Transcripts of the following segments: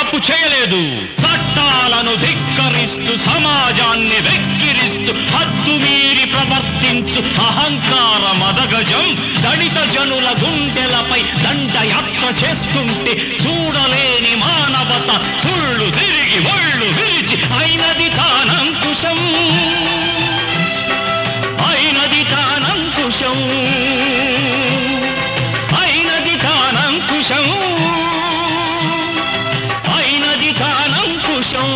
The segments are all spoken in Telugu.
తప్పు చేయలేదు చట్టాలను ధిక్కరిస్తూ సమాజాన్ని వెక్కిరిస్తూ హద్దు మీరి ప్రవర్తించు అహంకార మదగజం దళిత జనుల గుండెలపై దండయాత్ర చేస్తుంటే చూడలేని మానవత సుళ్ళు తిరిగి ఒళ్ళు విరిచి అయినది తానంకుశం అయినది తానంకుశం అయినది తానంకుశం అయినది తానంకుశం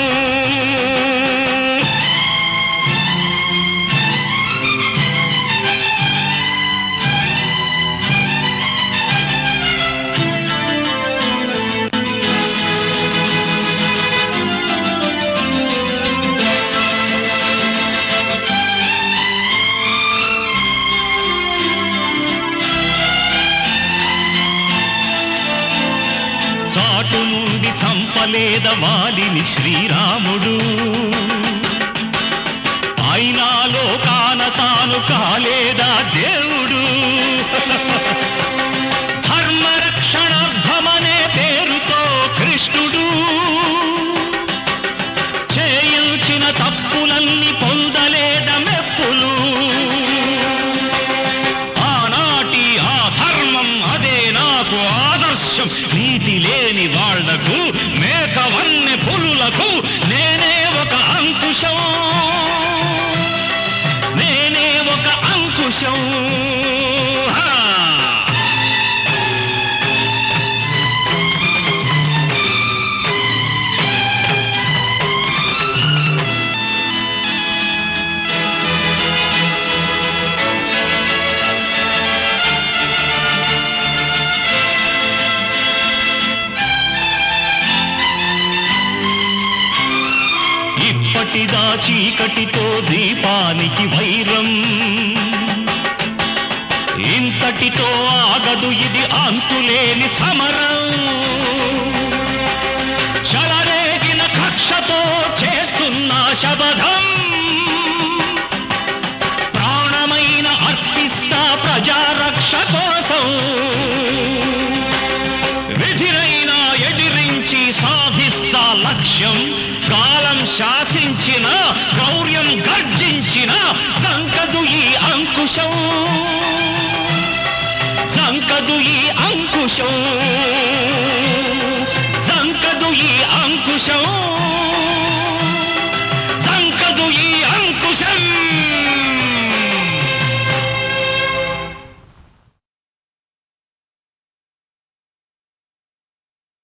చాటు నుండి చంపలేద వాలిని శ్రీరాముడు అయినాలో కాన తాను కాలేదా దేవుడు ధర్మరక్షణార్థమనే పేరుతో కృష్ణుడు చేయించిన తప్పులన్నీ పొందలేద మెప్పులు ఆనాటి ఆ ధర్మం అదే నాకు ఆదర్శం నీతి లేని వాళ్లకు మేకవన్నె పులులకు నేనే ఒక అంకుశం నేనే ఒక అంకుశం హా! ఇప్పటిదా చీకటితో దీపానికి వైరం ఇంతటితో ఆగదు ఇది అంతులేని సమరం చలరేగిన కక్షతో చేస్తున్న శబదం ప్రాణమైన అర్పిస్తా ప్రజారక్ష కోసం విధిరైనా ఎదిరించి సాధిస్తా లక్ష్యం కాలం శాసించిన గౌర్యం గర్జించిన సంకదు ఈ అంకుశం సంకదు ఈ అంకుశం సంకదు ఈ అంకుశం